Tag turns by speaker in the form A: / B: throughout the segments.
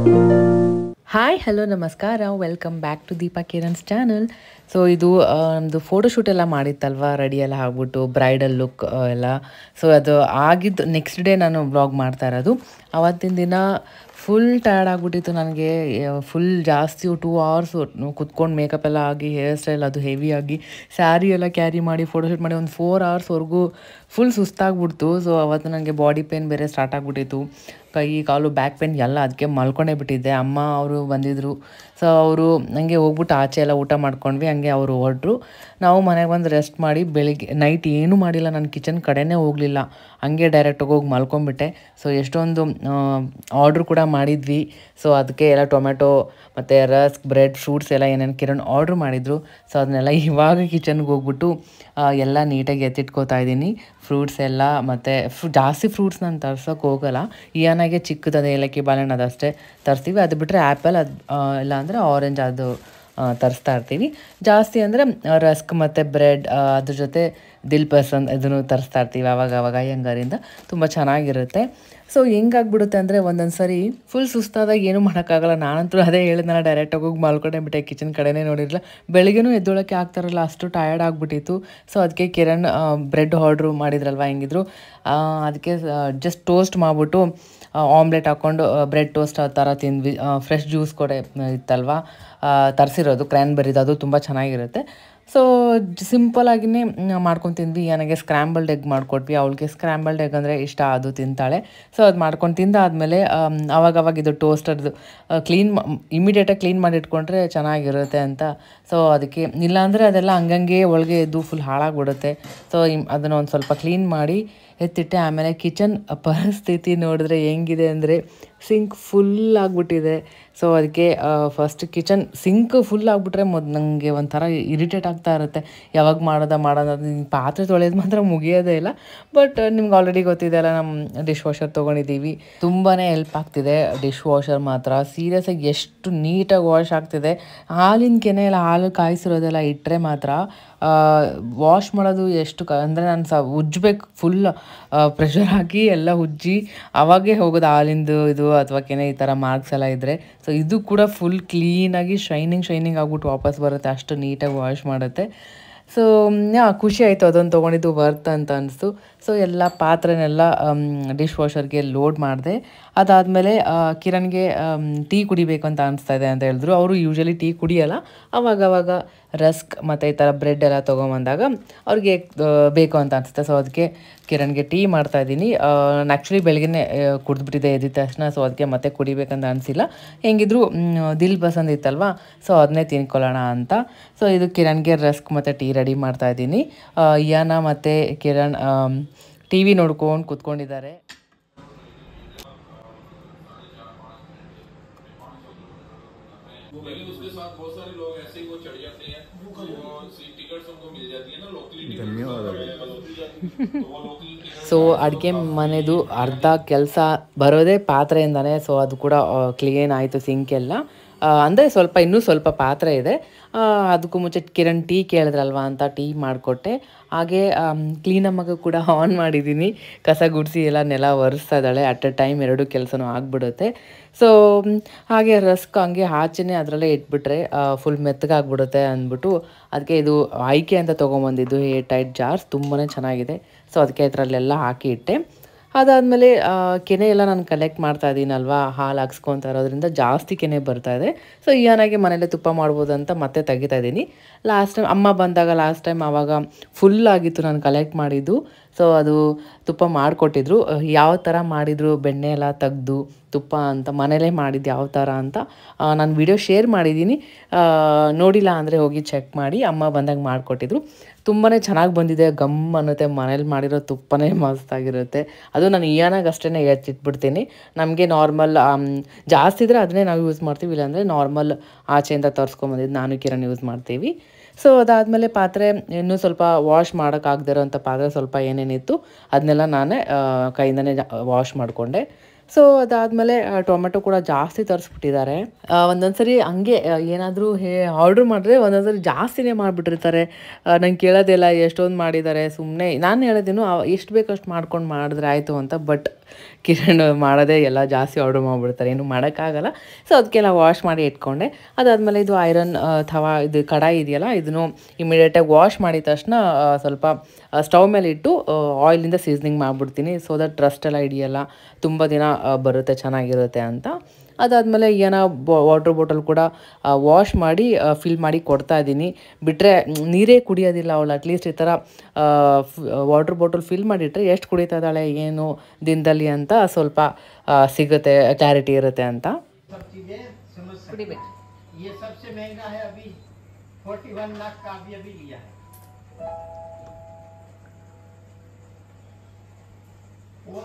A: Hi hello ನಮಸ್ಕಾರ welcome back to Deepa Kiran's channel so ಇದು ಆ, ನಮ್ಮದು ಫೋಟೋಶೂಟ್ ಎಲ್ಲ ಮಾಡಿತ್ತಲ್ವ ರೆಡಿ ಎಲ್ಲ ಆಗ್ಬಿಟ್ಟು ಬ್ರೈಡಲ್ ಲುಕ್ ಎಲ್ಲ ಸೊ ಅದು ಆಗಿದ್ದು ನೆಕ್ಸ್ಟ್ ಡೇ ನಾನು ಬ್ಲಾಗ್ ಮಾಡ್ತಾ ಇರೋದು ಅವತ್ತಿನ ದಿನ ಫುಲ್ ಟಯರ್ಡ್ ಆಗಿಬಿಟ್ಟಿತ್ತು ನನಗೆ ಫುಲ್ ಜಾಸ್ತಿ ಟೂ ಅವರ್ಸ್ ಕುತ್ಕೊಂಡು ಮೇಕಪ್ ಎಲ್ಲ ಆಗಿ ಹೇರ್ ಸ್ಟೈಲ್ ಅದು ಹೆವಿ ಆಗಿ ಸ್ಯಾರಿ ಎಲ್ಲ ಕ್ಯಾರಿ ಮಾಡಿ ಫೋಟೋಶೂಟ್ ಮಾಡಿ ಒಂದು ಫೋರ್ ಅವರ್ಸ್ವರೆಗೂ ಫುಲ್ ಸುಸ್ತಾಗ್ಬಿಡ್ತು ಸೊ ಅವತ್ತು ನನಗೆ ಬಾಡಿ ಪೇನ್ ಬೇರೆ ಸ್ಟಾರ್ಟ್ ಆಗಿಬಿಟ್ಟಿತ್ತು ಕೈ ಕಾಲು ಬ್ಯಾಕ್ ಪೇನ್ ಎಲ್ಲ ಅದಕ್ಕೆ ಮಲ್ಕೊಂಡೇ ಬಿಟ್ಟಿದ್ದೆ ಅಮ್ಮ ಅವರು ಬಂದಿದ್ದರು ಸೊ ಅವರು ಹಂಗೆ ಹೋಗ್ಬಿಟ್ಟು ಆಚೆ ಎಲ್ಲ ಊಟ ಮಾಡ್ಕೊಂಡ್ವಿ ಹಂಗೆ ಅವರು ಹೊರಟ್ರು ನಾವು ಮನೆಗೆ ಬಂದು ರೆಸ್ಟ್ ಮಾಡಿ ಬೆಳಿಗ್ಗೆ ನೈಟ್ ಏನೂ ಮಾಡಿಲ್ಲ ನಾನು ಕಿಚನ್ ಕಡೆನೇ ಹೋಗಲಿಲ್ಲ ಹಂಗೆ ಡೈರೆಕ್ಟಾಗಿ ಹೋಗಿ ಮಲ್ಕೊಂಡ್ಬಿಟ್ಟೆ ಸೊ ಎಷ್ಟೊಂದು ಆರ್ಡ್ರ್ ಕೂಡ ಮಾಡಿದ್ವಿ ಸೊ ಅದಕ್ಕೆ ಎಲ್ಲ ಟೊಮೆಟೊ ಮತ್ತು ರಸ್ಕ್ ಬ್ರೆಡ್ ಫ್ರೂಟ್ಸ್ ಎಲ್ಲ ಏನೇನು ಕಿರಣ್ ಆರ್ಡ್ರ್ ಮಾಡಿದರು ಸೊ ಅದನ್ನೆಲ್ಲ ಇವಾಗ ಕಿಚನ್ಗೆ ಹೋಗ್ಬಿಟ್ಟು ಆ, ಎಲ್ಲ ನೀಟಾಗಿ ಎತ್ತಿಟ್ಕೋತಾ ಇದ್ದೀನಿ ಫ್ರೂಟ್ಸ್ ಎಲ್ಲ ಮತ್ತು ಫ್ರೂ ಜಾಸ್ತಿ ಫ್ರೂಟ್ಸ್ ನಾನು ತರ್ಸೋಕೆ ಹೋಗಲ್ಲ ಇಯಾನಾಗೆ ಚಿಕ್ಕದದು ಏಲಕ್ಕಿ ಬಾಳೆಹಣ್ಣು ಅದಷ್ಟೇ ತರಿಸ್ತೀವಿ ಅದು ಬಿಟ್ಟರೆ ಆ್ಯಪಲ್ ಅದು ಇಲ್ಲ ಅಂದರೆ ಆರೆಂಜ್ ಅದು ಆ, ತರಿಸ್ತಾ ಇರ್ತೀವಿ ಜಾಸ್ತಿ ಅಂದರೆ ರಸ್ಕ್ ಮತ್ತು ಬ್ರೆಡ್ ಅದ್ರ ಜೊತೆ ದಿಲ್ ಪಸಂದ್ ಇದನ್ನು ತರಿಸ್ತಾ ಇರ್ತೀವಿ ಅವಾಗ ಅವಾಗ ಅಯ್ಯಂಗಾರಿಂದ ತುಂಬ ಚೆನ್ನಾಗಿರುತ್ತೆ ಸೊ ಹೆಂಗಾಗ್ಬಿಡುತ್ತೆ ಅಂದರೆ ಒಂದೊಂದು ಸರಿ ಫುಲ್ ಸುಸ್ತಾದಾಗ ಏನೂ ಮಾಡೋಕ್ಕಾಗಲ್ಲ ನಾನಂತೂ ಅದೇ ಹೇಳಿದ್ನಲ್ಲ ಡೈರೆಕ್ಟಾಗಿ ಹೋಗಿ ಮಲ್ಕೊಂಡೇ ಬಿಟ್ಟೆ ಕಿಚನ್ ಕಡೆನೇ ನೋಡಿರಲಿಲ್ಲ ಬೆಳಿಗ್ಗೆನೂ ಎದ್ದೊಳಕ್ಕೆ ಆಗ್ತಾರಲ್ಲ ಅಷ್ಟು ಟಯರ್ಡ್ ಆಗಿಬಿಟ್ಟಿತ್ತು ಸೊ ಅದಕ್ಕೆ ಕಿರಣ್ ಬ್ರೆಡ್ ಆರ್ಡ್ರು ಮಾಡಿದ್ರಲ್ವ ಹೆಂಗಿದ್ರು ಆ, ಅದಕ್ಕೆ ಜಸ್ಟ್ ಟೋಸ್ಟ್ ಮಾಡಿಬಿಟ್ಟು ಆಮ್ಲೆಟ್ ಹಾಕ್ಕೊಂಡು ಬ್ರೆಡ್ ಟೋಸ್ಟ್ ಆ ಥರ ತಿಂದ್ವಿ ಫ್ರೆಶ್ ಜ್ಯೂಸ್ ಕೂಡ ಇತ್ತಲ್ವ ತರಿಸಿರೋದು ಕ್ರ್ಯಾನ್ಬೆರಿದು ಅದು ತುಂಬ ಚೆನ್ನಾಗಿರುತ್ತೆ ಸೊ ಸಿಂಪಲಾಗಿನೇ ಮಾಡ್ಕೊಂಡು ತಿಂದ್ವಿ ನನಗೆ ಸ್ಕ್ರ್ಯಾಂಬಲ್ಡ್ ಎಗ್ ಮಾಡಿಕೊಟ್ವಿ ಅವಳಿಗೆ ಸ್ಕ್ರ್ಯಾಂಬಲ್ಡ್ ಎಗ್ ಅಂದರೆ ಇಷ್ಟ ಅದು ತಿಂತಾಳೆ ಸೊ ಅದು ಮಾಡ್ಕೊಂಡು ತಿಂದಾದಮೇಲೆ ಅವಾಗ ಅವಾಗ ಇದು ಟೋಸ್ಟರ್ದು ಕ್ಲೀನ್ ಇಮಿಡಿಯೇಟಾಗಿ ಕ್ಲೀನ್ ಮಾಡಿ ಇಟ್ಕೊಂಡ್ರೆ ಚೆನ್ನಾಗಿರುತ್ತೆ ಅಂತ ಸೊ ಅದಕ್ಕೆ ಇಲ್ಲಾಂದರೆ ಅದೆಲ್ಲ ಹಂಗಂಗೆ ಒಳಗೆ ಎದ್ದು ಫುಲ್ ಹಾಳಾಗ್ಬಿಡುತ್ತೆ ಸೊ ಅದನ್ನು ಒಂದು ಸ್ವಲ್ಪ ಕ್ಲೀನ್ ಮಾಡಿ ಎತ್ತಿಟ್ಟೆ ಆಮೇಲೆ ಕಿಚನ್ ಪರಿಸ್ಥಿತಿ ನೋಡಿದ್ರೆ ಹೆಂಗಿದೆ ಅಂದರೆ ಸಿಂಕ್ ಫುಲ್ ಆಗಿಬಿಟ್ಟಿದೆ ಸೊ ಅದಕ್ಕೆ ಫಸ್ಟ್ ಕಿಚನ್ ಸಿಂಕ್ ಫುಲ್ ಆಗಿಬಿಟ್ರೆ ಮೊದ್ ನನಗೆ ಒಂಥರ ಇರಿಟೇಟ್ ಆಗ್ತಾ ಇರುತ್ತೆ ಯಾವಾಗ ಮಾಡೋದ ಮಾಡೋದ ಅದು ಈ ಪಾತ್ರೆ ತೊಳೆಯೋದು ಮಾತ್ರ ಮುಗಿಯೋದೇ ಇಲ್ಲ ಬಟ್ ನಿಮ್ಗೆ ಆಲ್ರೆಡಿ ಗೊತ್ತಿದೆ ಅಲ್ಲ ನಮ್ಮ ಡಿಶ್ ವಾಷರ್ ತೊಗೊಂಡಿದ್ದೀವಿ ತುಂಬಾ ಹೆಲ್ಪ್ ಆಗ್ತಿದೆ ಡಿಶ್ ವಾಷರ್ ಮಾತ್ರ ಸೀರಿಯಸ್ಸಾಗಿ ಎಷ್ಟು ನೀಟಾಗಿ ವಾಶ್ ಆಗ್ತಿದೆ ಹಾಲಿನ ಕೆನೆ ಎಲ್ಲ ಹಾಲು ಕಾಯಿಸಿರೋದೆಲ್ಲ ಇಟ್ಟರೆ ಮಾತ್ರ ವಾಶ್ ಮಾಡೋದು ಎಷ್ಟು ಕ ಅಂದರೆ ನಾನು ಸ ಉಜ್ಜಬೇಕು ಫುಲ್ ಪ್ರೆಷರ್ ಹಾಕಿ ಎಲ್ಲ ಉಜ್ಜಿ ಅವಾಗೇ ಹೋಗೋದು ಹಾಲಿಂದು ಇದು ಅಥವಾ ಕೆನೆ ಈ ಥರ ಮಾರ್ಕ್ಸ್ ಎಲ್ಲ ಇದ್ದರೆ ಸೊ ಇದು ಕೂಡ ಫುಲ್ ಕ್ಲೀನಾಗಿ ಶೈನಿಂಗ್ ಶೈನಿಂಗ್ ಆಗ್ಬಿಟ್ಟು ವಾಪಸ್ ಬರುತ್ತೆ ಅಷ್ಟು ನೀಟಾಗಿ ವಾಶ್ ಮಾಡುತ್ತೆ ಸೊ ಯಾ ಖುಷಿ ಆಯಿತು ಅದೊಂದು ತೊಗೊಂಡಿದ್ದು ವರ್ತ್ ಅಂತ ಅನಿಸ್ತು ಸೊ ಎಲ್ಲ ಪಾತ್ರೆನೆಲ್ಲ ಡಿಶ್ ವಾಷರ್ಗೆ ಲೋಡ್ ಮಾಡಿದೆ ಅದಾದಮೇಲೆ ಕಿರಣ್ಗೆ ಟೀ ಕುಡಿಬೇಕು ಅಂತ ಅನಿಸ್ತಾ ಇದೆ ಅಂತ ಹೇಳಿದ್ರು ಅವರು ಯೂಶಲಿ ಟೀ ಕುಡಿಯಲ್ಲ ಅವಾಗವಾಗ ರಸ್ಕ್ ಮತ್ತು ಈ ಥರ ಬ್ರೆಡ್ ಎಲ್ಲ ತೊಗೊಂಬಂದಾಗ ಅವ್ರಿಗೆ ಆ, ಬೇಕು ಅಂತ ಅನಿಸುತ್ತೆ ಸೊ ಅದಕ್ಕೆ ಕಿರಣ್ಗೆ ಟೀ ಮಾಡ್ತಾ ಇದ್ದೀನಿ ನಾನು ಆ್ಯಕ್ಚುಲಿ ಬೆಳಗ್ಗೆ ಕುಡಿದ್ಬಿಟ್ಟಿದೆ ಎದ್ದಿದ ತಕ್ಷಣ ಸೊ ಅದಕ್ಕೆ ಮತ್ತೆ ಕುಡಿಬೇಕಂತ ಅನಿಸಿಲ್ಲ ಹೆಂಗಿದ್ರು ಮ್, ದಿಲ್ ಪಸಂದ್ ಇತ್ತಲ್ವಾ ಸೊ ಅದನ್ನೇ ತಿನ್ಕೊಳ್ಳೋಣ ಅಂತ ಸೊ ಇದು ಕಿರಣ್ಗೆ ರಸ್ಕ್ ಮತ್ತು ಟೀ ರೆಡಿ ಮಾಡ್ತಾ ಇದ್ದೀನಿ ಆ, ಇಯಾನ ಮತ್ತು ಕಿರಣ್ ಟಿ ವಿ ನೋಡ್ಕೊಂಡು ಕೂತ್ಕೊಂಡಿದ್ದಾರೆ
B: लेकिन उसके साथ बहुत सारे लोग ऐसे ही वो चढ़ जाते हैं वो टिकट्स उनको मिल जाती है ना लोकली टिकट तो वो लोकली टिकट
A: ಸೊ ಅಡುಗೆ ಮನೆದು ಅರ್ಧ ಕೆಲಸ ಬರೋದೇ ಪಾತ್ರೆಯಿಂದನೇ ಸೊ ಅದು ಕೂಡ ಕ್ಲೀನ್ ಆಯಿತು ಸಿಂಕ್ ಎಲ್ಲ ಅಂದರೆ ಸ್ವಲ್ಪ ಇನ್ನೂ ಸ್ವಲ್ಪ ಪಾತ್ರೆ ಇದೆ ಆ, ಅದಕ್ಕೂ ಮುಂಚೆ ಕಿರಣ್ ಟೀ ಕೇಳಿದ್ರಲ್ವಾ ಅಂತ ಟೀ ಮಾಡಿಕೊಟ್ಟೆ ಹಾಗೆ ಕ್ಲೀನಮ್ಮಗೆ ಕೂಡ ಆನ್ ಮಾಡಿದ್ದೀನಿ ಕಸ ಗುಡಿಸಿ ಎಲ್ಲ ನೆಲ ಒರೆಸ್ತಾ ಇದ್ದಾಳೆ ಅಟ್ ಎ ಟೈಮ್ ಎರಡು ಕೆಲಸನೂ ಆಗಿಬಿಡುತ್ತೆ ಸೊ ಹಾಗೆ ರಸ್ಕ್ ಹಂಗೆ ಆಚೆನೇ ಅದರಲ್ಲೇ ಇಟ್ಬಿಟ್ರೆ ಫುಲ್ ಮೆತ್ತಗಾಗ್ಬಿಡುತ್ತೆ ಅಂದ್ಬಿಟ್ಟು ಅದಕ್ಕೆ ಇದು ಆಯ್ಕೆ ಅಂತ ತೊಗೊಂಬಂದಿದ್ದು ಏರ್ ಟೈಟ್ ಜಾರ್ಸ್ ತುಂಬಾ ಚೆನ್ನಾಗಿದೆ ಸೊ ಅದಕ್ಕೆ ಇದರಲ್ಲೆಲ್ಲ ಹಾಕಿ ಇಟ್ಟೆ ಅದಾದಮೇಲೆ ಕೆನೆ ಎಲ್ಲ ನಾನು ಕಲೆಕ್ಟ್ ಮಾಡ್ತಾ ಇದ್ದೀನಲ್ವಾ ಹಾಲು ಹಾಕ್ಸ್ಕೊತಾ ಇರೋದ್ರಿಂದ ಜಾಸ್ತಿ ಕೆನೆ ಬರ್ತಾ ಇದೆ ಸೊ ಇಯಾನಾಗೆ ಮನೇಲೆ ತುಪ್ಪ ಮಾಡ್ಬೋದು ಅಂತ ಮತ್ತೆ ತೆಗಿತಾ ಇದ್ದೀನಿ ಲಾಸ್ಟ್ ಟೈಮ್ ಅಮ್ಮ ಬಂದಾಗ ಲಾಸ್ಟ್ ಟೈಮ್ ಆವಾಗ ಫುಲ್ ಆಗಿತ್ತು ನಾನು ಕಲೆಕ್ಟ್ ಮಾಡಿದ್ದು ಸೊ ಅದು ತುಪ್ಪ ಮಾಡಿಕೊಟ್ಟಿದ್ರು ಯಾವ ಥರ ಮಾಡಿದ್ರು ಬೆಣ್ಣೆ ಎಲ್ಲ ತೆಗ್ದು ತುಪ್ಪ ಅಂತ ಮನೇಲೇ ಮಾಡಿದ್ದು ಯಾವ ಥರ ಅಂತ ನಾನು ವಿಡಿಯೋ ಶೇರ್ ಮಾಡಿದ್ದೀನಿ ಆ, ನೋಡಿಲ್ಲ ಅಂದರೆ ಹೋಗಿ ಚೆಕ್ ಮಾಡಿ ಅಮ್ಮ ಬಂದಾಗ ಮಾಡಿಕೊಟ್ಟಿದ್ರು ತುಂಬಾ ಚೆನ್ನಾಗಿ ಬಂದಿದೆ ಗಮ್ ಅನ್ನುತ್ತೆ ಮನೇಲಿ ಮಾಡಿರೋ ತುಪ್ಪನೇ ಮಸ್ತಾಗಿರುತ್ತೆ ಅದು ನಾನು ಇಯಾನಾಗ ಅಷ್ಟೇ ಎತ್ತಿಟ್ಬಿಡ್ತೀನಿ ನಮಗೆ ನಾರ್ಮಲ್ ಜಾಸ್ತಿ ಇದ್ದರೆ ಅದನ್ನೇ ನಾವು ಯೂಸ್ ಮಾಡ್ತೀವಿ ಇಲ್ಲಾಂದರೆ ನಾರ್ಮಲ್ ಆಚೆಯಿಂದ ತರಿಸ್ಕೊಂಬಂದಿದ್ದು ನಾನು ಕಿರಣ್ ಯೂಸ್ ಮಾಡ್ತೀವಿ ಸೊ ಅದಾದಮೇಲೆ ಪಾತ್ರೆ ಇನ್ನೂ ಸ್ವಲ್ಪ ವಾಶ್ ಮಾಡೋಕ್ಕಾಗದೇ ಇರೋಂಥ ಪಾತ್ರೆ ಸ್ವಲ್ಪ ಏನೇನಿತ್ತು ಅದನ್ನೆಲ್ಲ ನಾನೇ ಆ, ಕೈಯಿಂದನೇ ವಾಶ್ ಮಾಡಿಕೊಂಡೆ ಸೊ ಅದಾದಮೇಲೆ ಟೊಮೆಟೊ ಕೂಡ ಜಾಸ್ತಿ ತರಿಸ್ಬಿಟ್ಟಿದ್ದಾರೆ ಒಂದೊಂದು ಸರಿ ಹಂಗೆ ಏನಾದರೂ ಹೇ ಆರ್ಡ್ರ್ ಮಾಡಿದ್ರೆ ಒಂದೊಂದು ಸರಿ ಜಾಸ್ತಿನೇ ಮಾಡಿಬಿಟ್ಟಿರ್ತಾರೆ ನಂಗೆ ಕೇಳೋದಿಲ್ಲ ಎಷ್ಟೊಂದು ಮಾಡಿದ್ದಾರೆ ಸುಮ್ಮನೆ ನಾನು ಹೇಳೋದೇನು ಎಷ್ಟು ಬೇಕಷ್ಟು ಮಾಡ್ಕೊಂಡು ಮಾಡಿದ್ರೆ ಆಯಿತು ಅಂತ ಬಟ್ ಕಿರಣ್ ಮಾಡೋದೇ ಎಲ್ಲ ಜಾಸ್ತಿ ಆರ್ಡರ್ ಮಾಡಿಬಿಡ್ತಾರೆ ಏನು ಮಾಡೋಕ್ಕಾಗಲ್ಲ ಸೊ ಅದಕ್ಕೆಲ್ಲ ವಾಶ್ ಮಾಡಿ ಇಟ್ಕೊಂಡೆ ಅದಾದಮೇಲೆ ಇದು ಐರನ್ ತವಾ ಇದು ಕಡಾಯಿ ಇದೆಯಲ್ಲ ಇದನ್ನು ಇಮಿಡಿಯೇಟಾಗಿ ವಾಶ್ ಮಾಡಿದ ತಕ್ಷಣ ಆ, ಸ್ವಲ್ಪ ಸ್ಟವ್ ಮೇಲೆ ಇಟ್ಟು ಆಯಿಲಿಂದ ಸೀಸ್ನಿಂಗ್ ಮಾಡಿಬಿಡ್ತೀನಿ ಸೊ ದಟ್ ಟ್ರಸ್ಟ್ ಎಲ್ಲ ಹಿಡಿಯಲ್ಲ ತುಂಬ ದಿನ ಆ, ಬರುತ್ತೆ ಚೆನ್ನಾಗಿರುತ್ತೆ ಅಂತ ಅದಾದಮೇಲೆ ಏನೋ ವಾಟರ್ ಬಾಟಲ್ ಕೂಡ ವಾಶ್ ಮಾಡಿ ಫಿಲ್ ಮಾಡಿ ಕೊಡ್ತಾ ಇದ್ದೀನಿ ಬಿಟ್ಟರೆ ನೀರೇ ಕುಡಿಯೋದಿಲ್ಲ ಅವಳು ಅಟ್ಲೀಸ್ಟ್ ಈ ಥರ ವಾಟರ್ ಬಾಟಲ್ ಫಿಲ್ ಮಾಡಿಟ್ರೆ ಎಷ್ಟು ಕುಡಿತಾ ಇದ್ದಾಳೆ ಏನು ದಿನದಲ್ಲಿ ಅಂತ ಸ್ವಲ್ಪ ಆ, ಸಿಗುತ್ತೆ ಕ್ಲಾರಿಟಿ ಇರುತ್ತೆ ಅಂತ
C: सब चीजें समझ सकते हैं। ये सबसे महंगा है अभी 41 लाख का अभी अभी लिया है और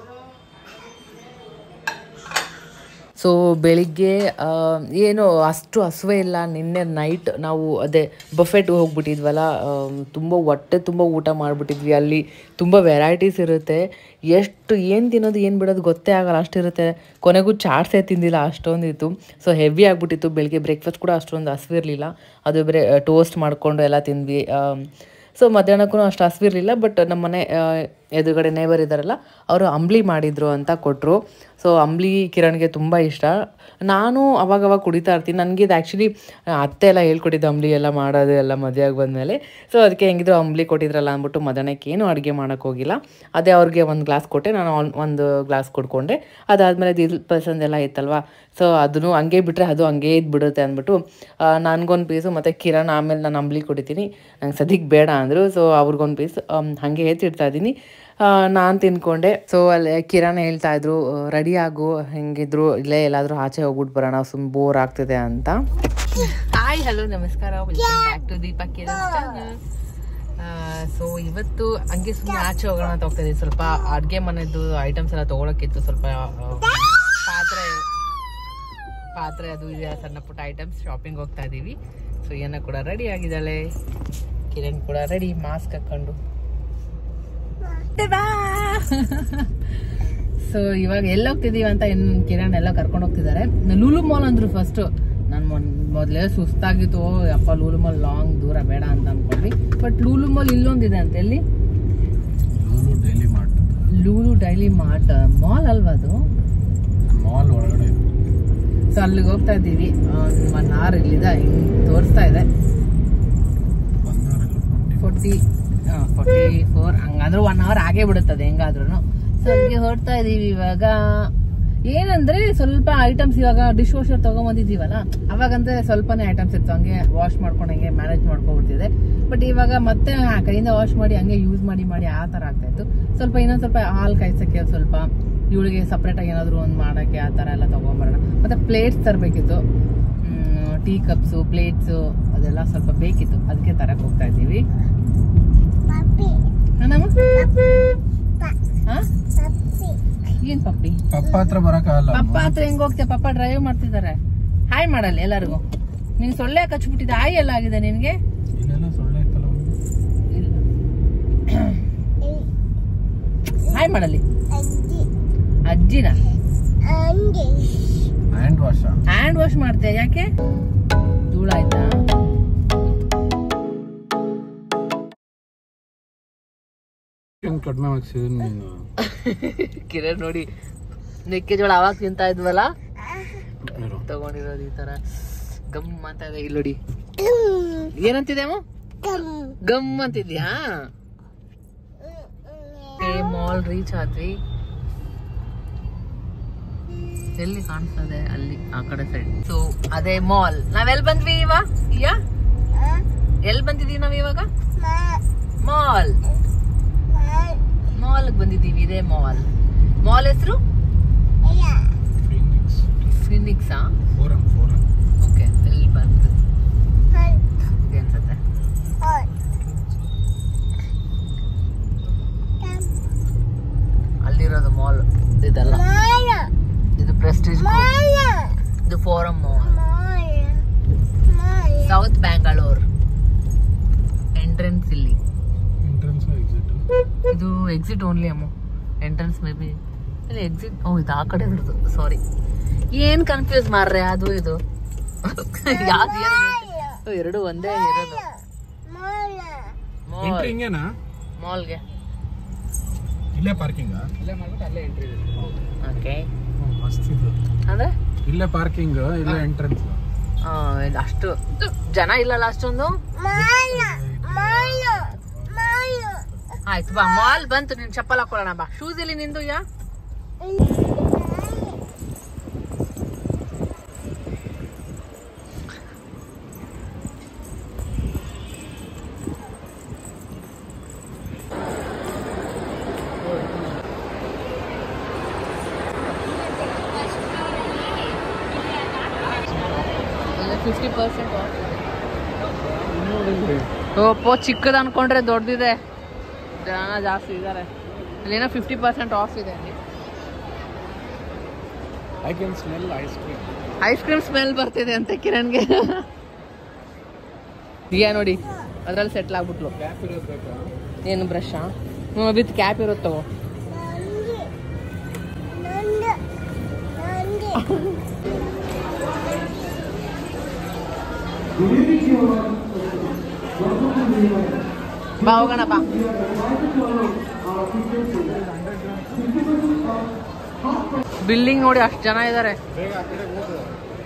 A: ಸೊ ಬೆಳಿಗ್ಗೆ ಆ, ಏನು ಅಷ್ಟು ಹಸುವೆ ಇಲ್ಲ ನಿನ್ನೆ ನೈಟ್ ನಾವು ಅದೇ ಬಫೆಟ್ಗೆ ಹೋಗ್ಬಿಟ್ಟಿದ್ವಲ್ಲ ತುಂಬ ಹೊಟ್ಟೆ ತುಂಬ ಊಟ ಮಾಡಿಬಿಟ್ಟಿದ್ವಿ ಅಲ್ಲಿ ತುಂಬ ವೆರೈಟೀಸ್ ಇರುತ್ತೆ ಎಷ್ಟು ಏನು ತಿನ್ನೋದು ಏನು ಬಿಡೋದು ಗೊತ್ತೇ ಆಗಲ್ಲ ಅಷ್ಟಿರುತ್ತೆ ಕೊನೆಗೂ ಚಾಟ್ಸೇ ತಿಂದಿಲ್ಲ ಅಷ್ಟೊಂದಿತ್ತು ಸೊ ಹೆವಿ ಆಗಿಬಿಟ್ಟಿತ್ತು ಬೆಳಿಗ್ಗೆ ಬ್ರೇಕ್ಫಾಸ್ಟ್ ಕೂಡ ಅಷ್ಟೊಂದು ಹಸಿವಿರಲಿಲ್ಲ ಅದು ಬೇರೆ ಟೋಸ್ಟ್ ಮಾಡಿಕೊಂಡು ಎಲ್ಲ ತಿಂದ್ವಿ ಸೊ ಮಧ್ಯಾಹ್ನಕ್ಕೂ ಅಷ್ಟು ಹಸಿವಿರಲಿಲ್ಲ ಬಟ್ ನಮ್ಮ ಮನೆ ಆ, ಎದುರುಗಡೆ ನೇಬರ್ ಇದ್ದಾರಲ್ಲ ಅವರು ಅಂಬ್ಲಿ ಮಾಡಿದರು ಅಂತ ಕೊಟ್ಟರು ಸೊ ಅಂಬ್ಲಿ ಕಿರಣ್ಗೆ ತುಂಬ ಇಷ್ಟ ನಾನು ಅವಾಗವಾಗ ಕುಡಿತಾ ಇರ್ತೀನಿ ನನಗೆ ಇದು ಆ್ಯಕ್ಚುಲಿ ಅತ್ತೆ ಎಲ್ಲ ಹೇಳ್ಕೊಟ್ಟಿದ್ದು ಅಂಬ್ಲಿ ಎಲ್ಲ ಮಾಡೋದು ಎಲ್ಲ ಮದುವೆಯಾಗಿ ಬಂದಮೇಲೆ ಸೊ ಅದಕ್ಕೆ ಹೆಂಗಿದ್ರು ಅಂಬ್ಲಿ ಕೊಟ್ಟಿದ್ರಲ್ಲ ಅಂದ್ಬಿಟ್ಟು ಮಧ್ಯಾಹ್ನಕ್ಕೆ ಏನು ಅಡುಗೆ ಮಾಡೋಕ್ಕೆ ಹೋಗಿಲ್ಲ ಅದೇ ಅವ್ರಿಗೆ ಒಂದು ಗ್ಲಾಸ್ ಕೊಟ್ಟೆ ನಾನು ಆಲ್- ಒಂದು ಗ್ಲಾಸ್ ಕೊಡ್ಕೊಂಡೆ ಅದಾದಮೇಲೆ ದಿಲ್ ಪಸಂದ್ ಎಲ್ಲ ಇತ್ತಲ್ವಾ ಸೊ ಅದನ್ನು ಹಂಗೆ ಬಿಟ್ಟರೆ ಅದು ಹಂಗೆ ಇದ್ದು ಬಿಡುತ್ತೆ ಅಂದ್ಬಿಟ್ಟು ನನಗೊಂದು ಪೀಸು ಮತ್ತು ಕಿರಣ್ ಆಮೇಲೆ ನಾನು ಅಂಬ್ಲಿ ಕೊಡಿತೀನಿ ನಂಗೆ ಸದ್ಯಕ್ಕೆ ಬೇಡ ಅಂದರು ಸೊ ಅವ್ರಿಗೊಂದು ಪೀಸ್ ಹಾಗೆ ಎತ್ತಿಡ್ತಾ ಇದ್ದೀನಿ ನಾನು ತಿನ್ಕೊಂಡೆ ಸೊ ಅಲ್ಲಿ ಕಿರಣ್ ಹೇಳ್ತಾ ಇದ್ರು ರೆಡಿ ಆಗು ಹೆಂಗಿದ್ರು ಇಲ್ಲೇ ಎಲ್ಲಾದರೂ ಆಚೆ ಹೋಗ್ಬಿಟ್ಟು ಬರೋಣ ಸುಮ್ ಬೋರ್ ಆಗ್ತಿದೆ ಅಂತ ಹಾಯ್ ಹಲೋ ನಮಸ್ಕಾರ welcome back to Deepa channel so ಇವತ್ತು ಹಂಗೆ ಸುಮ್ಮನೆ ಆಚೆ ಹೋಗೋಣ ಅಂತ ಹೋಗ್ತಾ ಇದೀವಿ ಸ್ವಲ್ಪ ಅಡುಗೆ ಮನೆದು ಐಟಮ್ಸ್ ಎಲ್ಲ ತೊಗೊಳಕ್ಕಿತ್ತು ಸ್ವಲ್ಪ ಆ, ಪಾತ್ರೆ ಪಾತ್ರೆ ಅದು ಇದೆ ಸಣ್ಣ ಪುಟ್ಟ ಐಟಮ್ಸ್ ಶಾಪಿಂಗ್ ಹೋಗ್ತಾ ಇದೀವಿ ಸೊ ಏನ ಕೂಡ ರೆಡಿ ಆಗಿದ್ದಾಳೆ ಕಿರಣ್ ಕೂಡ ರೆಡಿ ಮಾಸ್ಕ್ ಹಾಕೊಂಡು ಸೊ ಇವಾಗ ಎಲ್ಲ ಹೋಗ್ತಿದೀವಿ ಅಂತ ಇನ್ ಕಿರಣ್ ಎಲ್ಲ ಕರ್ಕೊಂಡು ಹೋಗ್ತಿದ್ದಾರೆ ಲೂಲು ಮಾಲ್ ಅಂದ್ರು ಫಸ್ಟ್ ನಾನು ಮೊದಲೇ ಸುಸ್ತಾಗಿತ್ತು ಓ, ಯಪ್ಪ ಲೂಲು ಮಾಲ್ ಲಾಂಗ್ ದೂರ ಬೇಡ ಅಂತ ಅನ್ಕೊಂಡ್ವಿ ಬಟ್ ಲೂಲು ಮಾಲ್ ಇಲ್ಲೊಂದಿದೆ ಅಂತ ಎಲ್ಲಿ
B: Lulu daily mart
A: Lulu daily mart mall ಅಲ್ವಾ ಅದು
B: ಮಾಲ್ ಒಳಗಡೆ ಇದೆ
A: ಸೊ ಅಲ್ಲಿಗೆ ಹೋಗ್ತಾ ಇದ್ದೀವಿ ಒನ್ ಅವರ್ ಇಲ್ಲಿದೆ ಹಿಂಗ್ ತೋರಿಸ್ತಾ ಇದೆ
B: ಬಂದವರೆಲ್ಲ
A: ಫೋರ್ಟಿ ಫೋರ್ಟಿ ಫೋರ್ ಹಂಗಂದ್ರೆ ಒನ್ ಅವರ್ ಆಗೇ ಬಿಡುತ್ತದೆ ಹೆಂಗಾದ್ರೂ ಸೊ ಅಲ್ಲಿಗೆ ಹೊರಡ್ತಾ ಇದೀವಿ ಇವಾಗ ಏನಂದ್ರೆ ಸ್ವಲ್ಪ ಐಟಮ್ಸ್ ಇವಾಗ ಡಿಶ್ ವಾಷರ್ ತಗೊಂಬಂದಿದ್ದೀವಲ್ಲ ಅವಾಗಂದ್ರೆ ಸ್ವಲ್ಪನೇ ಐಟಮ್ಸ್ ಇತ್ತು ಹಂಗೆ ವಾಶ್ ಮಾಡ್ಕೊಂಡು ಹಂಗೆ ಮ್ಯಾನೇಜ್ ಮಾಡ್ಕೊಬಿಡ್ತಿದೆ ಬಟ್ ಇವಾಗ ಮತ್ತೆ ಆ ಕೈಯಿಂದ ವಾಶ್ ಮಾಡಿ ಹಂಗೆ ಯೂಸ್ ಮಾಡಿ ಮಾಡಿ ಆ ತರ ಆಗ್ತಾ ಇತ್ತು ಸ್ವಲ್ಪ ಇನ್ನೊಂದ್ ಸ್ವಲ್ಪ ಹಾಲು ಕಾಯ್ಸಕ್ಕೆ ಒಂದ್ ಸ್ವಲ್ಪ ಇವಳಿಗೆ ಸಪ್ರೇಟ್ ಆಗಿ ಏನಾದ್ರು ಒಂದು ಮಾಡಕ್ಕೆ ಆ ತರ ಎಲ್ಲ ತಗೊಂಬರೋಣ ಮತ್ತೆ ಪ್ಲೇಟ್ಸ್ ತರಬೇಕಿತ್ತು ಟೀ ಕಪ್ಸು ಪ್ಲೇಟ್ಸು ಅದೆಲ್ಲ ಸ್ವಲ್ಪ ಬೇಕಿತ್ತು ಅದಕ್ಕೆ ತರಕ್ ಹೋಗ್ತಾ ಇದ್ದೀವಿ ಏನಮ್ಮ? ಹಾ? ಏನ್ ಪಪ್ಪಿ
B: ಪಪ್ಪ ಹತ್ರ ಬರಕ್ಕಾಗಲ್ಲ
A: ಪಪ್ಪ ಹತ್ರ ಹೆಂಗ್ ಹೋಗ್ತೀಯ ಪಪ್ಪ ಡ್ರೈವ್ ಮಾಡ್ತಿದ್ದಾರೆ ಹಾಯ್ ಮಾಡಲ್ಲ ಎಲ್ಲರಿಗೂ ನೀನ್ ಸೊಳ್ಳೆ ಕಚ್ಬಿಟ್ಟಿದ್ದೆ ಹಾಯ್ ಎಲ್ಲ ಆಗಿದೆ ನಿನ್ಗೆ
B: ಇಲ್ಲೆಲ್ಲ ಸೊಳ್ಳೆ ಇತ್ತಲ್ಲ
A: ಇಲ್ಲ ಹಾಯ್ ಮಾಡಲಿ ಅಜ್ಜಿನ
B: ಹ್ಯಾಂಡ್ ವಾಶ್
A: ಹ್ಯಾಂಡ್ ವಾಶ್ ಮಾಡ್ತೀಯ ಯಾಕೆ ಧೂಳಾಯ್ತಾ
B: ಕಡಿಮೆ ಮಾಡ್ಸಿದ್ರು ನೀನು
A: ಕಿರಣ್ ನೋಡಿ ಮೆಕ್ಕೆಜೋಳ ಅವಾಗ ತಿಂತಾ ಇದ್ವಲ್ಲ
B: ಇರು.
A: ತಗೊಂಡಿರೋದು ಈ ತರ ಗಮ್ ಅಂತ ಇದೆ ಇಲ್ಲಿ ನೋಡಿ ಏನಂತಿದೆ ಅಮ್ಮ ಗಮ್ ಅಂತಿದ್ಯಾ ಮಾಲ್ ರೀಚ್ ಆದ್ವಿ ಎಲ್ಲಿ ಕಾಣಿಸ್ತದೆ ಅಲ್ಲಿ ಆ ಕಡೆ ಸೈಡ್ ಸೊ ಅದೇ ಮಾಲ್ ನಾವೆಲ್ಲಿ ಬಂದ್ವಿ ಇವಾಗ ಈಗ ಎಲ್ಲಿ ಬಂದಿದೀವಿ ನಾವ್ ಇವಾಗ ಮಾಲ್ ಮಾಲ್ ಬಂದಿದೀವಿ ಇದೇ ಮಾಲ್ ಮಾಲ್ ಹೆಸರು
B: ಫೀನಿಕ್ಸ್
A: ಫಿನಿಕ್ಸಾ
B: ಫೋರಮ್ ಫೋರಮ್
A: ಓಕೆ ಇಲ್ಲಿ ಬಂತು ಇದೆ ಅನ್ಸುತ್ತೆ ಅಲ್ಲಿರೋದು ಮಾಲ್ ಇದೆಲ್ಲ ಇದು ಪ್ರೆಸ್ಟೀಜ್ ಇದು forum mall south Bangalore entrance ಇಲ್ಲಿ
B: ಎಂಟ್ರೆನ್ಸ್ ಎಕ್ಸಿಟ್
A: ಇದು ಎಕ್ಸಿಟ್ ಓನ್ಲಿ ಅಮ್ಮ ಎಂಟ್ರೆನ್ಸ್ ಮೇ ಬಿ ಇಲ್ಲಿ ಎಕ್ಸಿಟ್ ಓ ಇದು ಆ ಕಡೆ ಇರೋದು ಸಾರಿ ಏನ್ ಕನ್ಫ್ಯೂಸ್ ಮಾಡ್ರೆ ಅದು ಇದು ಯಾವ್ದು ಏನು ಗೊತ್ತಿಲ್ಲ. ಎರಡು ಒಂದೇ ಇರೋದು
B: ಎಂಟ್ರಿ ಹಿಂಗೇನಾ
A: ಮಾಲ್ಗೆ
B: ಇಲ್ಲ
D: ಇಲ್ಲೇ ಪಾರ್ಕಿಂಗ್
E: ಇಲ್ಲೇ ಮಾಡ್ಬಿಟ್ಟು ಅಲ್ಲೇ ಎಂಟ್ರಿ ಇದೆ
A: ಓಕೆ
D: ಮಸ್ತ್ ಇದು
A: ಅಂದ್ರೆ
D: ಇಲ್ಲೇ ಪಾರ್ಕಿಂಗ್ ಇಲ್ಲೇ ಎಂಟ್ರೆನ್ಸ್
A: ಆ, ಇದು ಅಷ್ಟು ಜನ ಇಲ್ಲಲ್ಲ ಅಷ್ಟೊಂದು ಆಯ್ತು ಬಾ ಮಾಲ್ ಬಂತು ನಿನ್ ಚಪ್ಪಲ್ ಹಾಕೊಳ್ಳೋಣ ಬಾ ಶೂಸ್ ಇಲ್ಲಿ ನಿಂದು ಯಾ ಫಿಫ್ಟಿ ಪರ್ಸೆಂಟ್ ಓಪೋ ಚಿಕ್ಕದು ಅನ್ಕೊಂಡ್ರೆ ದೊಡ್ಡದಿದೆ ಜನ ಜಾಸ್ತಿ ಇದ್ದಾರೆ ಇಲ್ಲೇನೋ ಫಿಫ್ಟಿ ಪರ್ಸೆಂಟ್ ಆಫ್ ಇದೆ ಅಲ್ಲಿ
D: I can smell ice cream
A: ice cream smell ಬರ್ತಿದೆ ಅಂತ ಕಿರಣ್ಗೆ ದಿಯಾ ನೋಡಿ ಅದ್ರಲ್ಲಿ ಸೆಟ್ಲ್ ಆಗ್ಬಿಟ್ಲು
D: ಕ್ಯಾಪ್ ಇರೋದು ಬೇಕಾ
A: ಏನು ಬ್ರಷಾ ಹ್ಞೂ ವಿತ್ ಕ್ಯಾಪ್ ಇರುತ್ತೆ ತಗೋ ಬಾ ಹೋಗೋಣ ಬಾ ಬಿಲ್ಡಿಂಗ್ ನೋಡಿ ಅಷ್ಟು ಜನ ಇದ್ದಾರೆ
D: ಬೇಗ ಆ ಕಡೆ ಹೋಗು